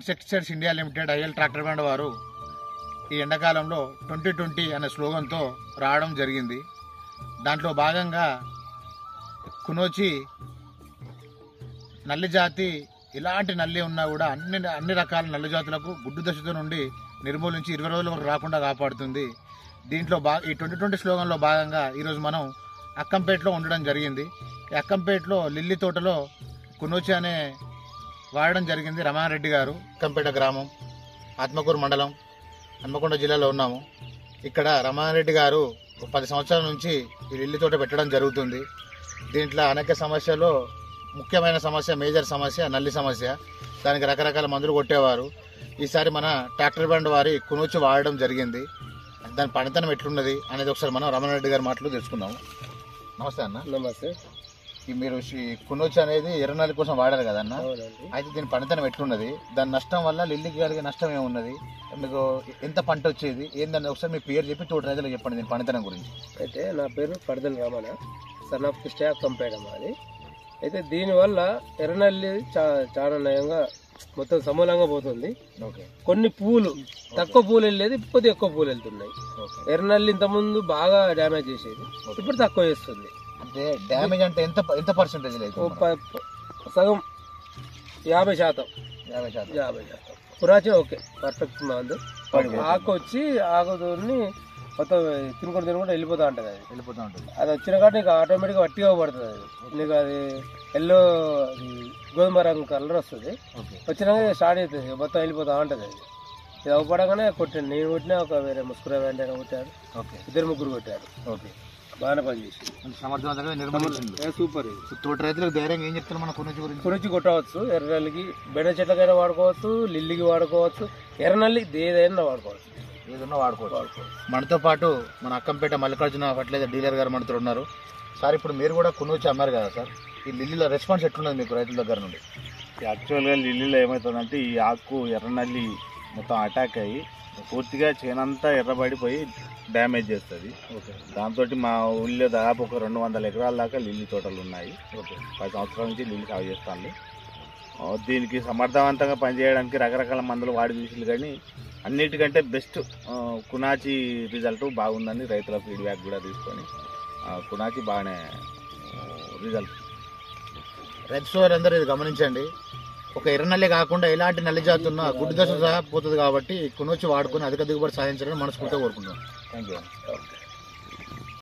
Insecticides India limited IL tractor brand వారు ఈ ఎండాకాలంలో ట్వంటీ ట్వంటీ అనే స్లోగన్తో రావడం జరిగింది దాంట్లో భాగంగా కునోచి నల్లి జాతి ఎలాంటి నల్లి ఉన్నా కూడా అన్ని అన్ని రకాల నల్లి జాతులకు గుడ్డు దశతో నుండి నిర్మూలించి ఇరవై రోజుల వరకు రాకుండా కాపాడుతుంది దీంట్లో బా ఈ ట్వంటీ ట్వంటీ స్లోగన్లో భాగంగా ఈరోజు మనం అక్కంపేటలో ఉండడం జరిగింది ఈ అక్కంపేటలో లిల్లీ తోటలో కునోచి అనే వాడడం జరిగింది రమారెడ్డి గారు అక్కంపేట గ్రామం ఆత్మకూరు మండలం హన్మకొండ జిల్లాలో ఉన్నాము ఇక్కడ రమారెడ్డి గారు ఒక పది సంవత్సరాల నుంచి ఈ లిల్లీ తోట పెట్టడం జరుగుతుంది దీంట్లో అనేక సమస్యలు ముఖ్యమైన సమస్య మేజర్ సమస్య నల్లి సమస్య దానికి రకరకాల మందులు కొట్టేవారు ఈసారి మన ట్రాక్టర్ బండ్ వారి కునూచి వాడడం జరిగింది దాని పనితనం ఎట్లున్నది అనేది ఒకసారి మనం రమణారెడ్డి గారి మాటలు తెలుసుకుందాము నమస్తే అన్న నమస్తే ఈ మీరు ఈ కునూచి అనేది ఎర్రనల్లి కోసం వాడారు కదన్న అవునండి అయితే దీని పనితనం ఎట్లున్నది దాని నష్టం వల్ల లిల్లికి కలిగే నష్టం ఏమున్నది మీకు ఎంత పంట వచ్చేది ఏందని ఒకసారి మీ పేరు చెప్పి తోటి రైతులకు చెప్పండి దీని పనితనం గురించి అయితే నా పేరు పడదల రమణ సన్ ఆఫ్ కృష్ణ కంపేట మాది అయితే దీనివల్ల ఎర్రనల్లి చా చాలా నయంగా మొత్తం సమూలంగా పోతుంది ఓకే కొన్ని పూలు తక్కువ పూలు వెళ్ళేది కొద్ది ఎక్కువ పూలు వెళ్తున్నాయి ఓకే ఎర్రనల్లి ఇంతకుముందు బాగా డ్యామేజ్ చేసేది ఇప్పుడు తక్కువ చేస్తుంది అంటే డ్యామేజ్ అంటే ఎంత ఎంత పర్సెంటేజ్ ఓ ప- ప- సగం యాభై శాతం యాభై శాతం యాభై శాతం పురాచి ఓకే పర్ఫెక్ట్ మందు ఓకే. ఆకు వచ్చి ఆకుతోని మొత్తం తినుకుంటూ తినుకుంటూ వెళ్ళిపోతూ ఉంటుంది అది వెళ్ళిపోతూ ఉంటుంది అది వచ్చిన కాబట్టి నీకు ఆటోమేటిక్గా వట్టిగా పడుతుంది అది నీకు అది ఎల్లో అది గోధుమ రంగు కలర్ వస్తుంది ఓకే వచ్చినాక స్టార్ట్ అవుతుంది మొత్తం వెళ్ళిపోతూ ఉంటుంది అది ఇది అవ్వపడగానే కొట్టాను నేను కొట్టినా ఒక వేరే ముస్కురా వెంటనే కొట్టాడు ఓకే ఇద్దరు ముగ్గురు కొట్టారు ఓకే బాగానే పనిచేసింది అంటే సమర్థవంతంగా నిర్మూలించింది ఏ సూపర్ ఇది తోటి రైతులకు ధైర్యంగా ఏం చెప్తారు మన కొనుచి గురించి కురించి కొట్టవచ్చు ఎర్రనల్లికి బెండ చెట్లకైనా వాడుకోవచ్చు లిల్లికి వాడుకోవచ్చు ఎర్రనల్లి ఏదైనా వాడుకోవచ్చు ఏదన్నా వాడుకోవచ్చు మనతో పాటు మన అక్కంపేట మల్లికార్జున ఫర్టిలైజర్ డీలర్ గారు మనతో ఉన్నారు సార్ ఇప్పుడు మీరు కూడా కొనుచి అమ్మారు కదా సార్ ఈ లిల్లీలో రెస్పాన్స్ ఎట్లున్నది మీకు రైతుల దగ్గర నుండి యాక్చువల్గా లిల్లీలో ఏమవుతుందంటే ఈ ఆకు ఎర్రనల్లి మొత్తం అటాక్ అయ్యి పూర్తిగా చేనంతా ఎర్రబడిపోయి డ్యామేజ్ చేస్తుంది ఓకే దాంతో మా ఊళ్ళో దాదాపు ఒక రెండు వందల ఎకరాల దాకా లిల్లీ తోటలు ఉన్నాయి ఓకే పది సంవత్సరాల నుంచి లిల్లీ సాగు చేస్తాను ఆ, దీనికి సమర్థవంతంగా పనిచేయడానికి రకరకాల మందులు వాడి చూసి కానీ అన్నిటికంటే బెస్ట్ కునాచి రిజల్ట్ బాగుందని రైతుల ఫీడ్బ్యాక్ కూడా తీసుకొని ఆ, కునాచి బాగానే రిజల్ట్ రైతు సోదరు అందరూ ఇది గమనించండి ఒక ఎర్రనల్లి కాకుండా ఎలాంటి నల్లి జాతి ఉన్నా గుడ్డు దశ సహా పోతుంది కాబట్టి కునొచ్చి వాడుకొని అధిక దిగుబడి సాధించాలని మనస్ఫూర్తిగా కోరుకుంటున్నాం థ్యాంక్ యూ ఓకే